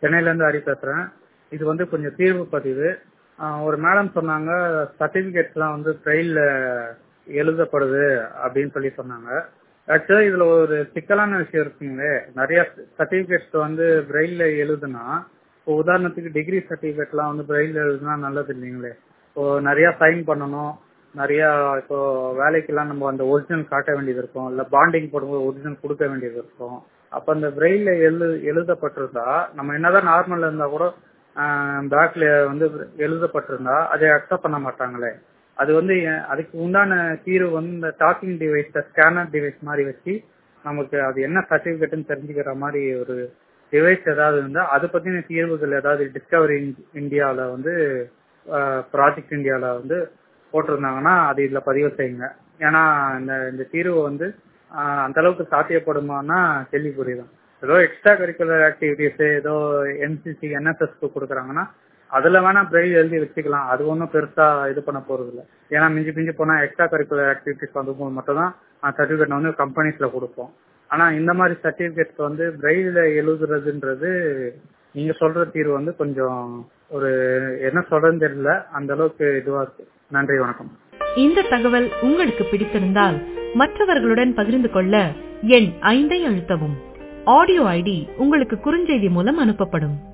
சென்னையில இருந்து ஹரி பேசுறேன் இது வந்து கொஞ்சம் தீர்வு பதிவு ஆஹ் ஒரு மேடம் சொன்னாங்க சர்டிபிகேட்ஸ்லாம் வந்து பிரெயில்ல எழுதப்படுது அப்படின்னு சொல்லி சொன்னாங்க ஆக்சுவலா இதுல ஒரு சிக்கலான விஷயம் இருக்குங்களே நிறைய சர்டிபிகேட்ஸ் வந்து பிரெயில்ல எழுதுனா இப்போ உதாரணத்துக்கு டிகிரி சர்டிபிகேட்லாம் வந்து பிரெயில்ல எழுதுனா நல்லது இல்லைங்களே இப்போ நிறைய சைன் பண்ணணும் நிறைய இப்போ வேலைக்கெல்லாம் நம்ம அந்த ஒரிஜினல் காட்ட வேண்டியது இருக்கும் இல்ல பாண்டிங் போடும்போது ஒரிஜினல் கொடுக்க வேண்டியது இருக்கும் அப்ப அந்த பிரெயில்ல எழு எழுதப்பட்டிருந்தா நம்ம என்னதான் நார்மல்ல இருந்தா கூட பேக்ல வந்து எழுதப்பட்டிருந்தா அதை அக்செப்ட் பண்ண மாட்டாங்களே அது வந்து ஏன்- அதுக்கு உண்டான தீர்வு வந்து இந்த டாக்கிங் டிவைஸ் ஸ்கேனர் டிவைஸ் மாதிரி வச்சு நமக்கு அது என்ன சர்டிபிகேட்னு தெரிஞ்சுக்கிற மாதிரி ஒரு டிவைஸ் ஏதாவது இருந்தா அதை பத்தின தீர்வுகள் ஏதாவது டிஸ்கவரி இந்தியாவில் வந்து ப்ராஜெக்ட் இந்தியாவில் வந்து போட்டிருந்தாங்கன்னா அது இதுல பதிவு செய்யுங்க ஏன்னா இந்த இந்த தீர்வு வந்து ஆஹ், அந்த அளவுக்கு சாத்தியப்படுமானா கேள்விக்குறி தான் ஏதோ எக்ஸ்ட்ரா கரிக்குலர் ஆக்டிவிட்டிஸ் ஏதோ என்சிசி என்எஸ்எஸ்க்கு கொடுக்குறாங்கன்னா அதுல வேணா பிரெயில் எழுதி வச்சுக்கலாம் அது ஒன்றும் பெருசா இது பண்ண போறது இல்ல ஏன்னா மிஞ்சி மிஞ்சி போனா எக்ஸ்ட்ரா கரிக்குலர் ஆக்டிவிட்டிஸ் வந்து மட்டும் தான் சர்டிபிகேட் வந்து கம்பெனிஸ்ல கொடுப்போம் ஆனா இந்த மாதிரி சர்டிபிகேட்ஸ் வந்து பிரெயில எழுதுறதுன்றது நீங்க சொல்ற தீர்வு வந்து கொஞ்சம் ஒரு என்ன சொல்றதுன்னு தெரியல அந்த அளவுக்கு இதுவா இருக்கு நன்றி வணக்கம் இந்த தகவல் உங்களுக்கு பிடித்திருந்தால் மற்றவர்களுடன் பகிர்ந்து கொள்ள எண் ஐந்தை அழுத்தவும் ஆடியோ ஐடி உங்களுக்கு குறுஞ்செய்தி மூலம் அனுப்பப்படும்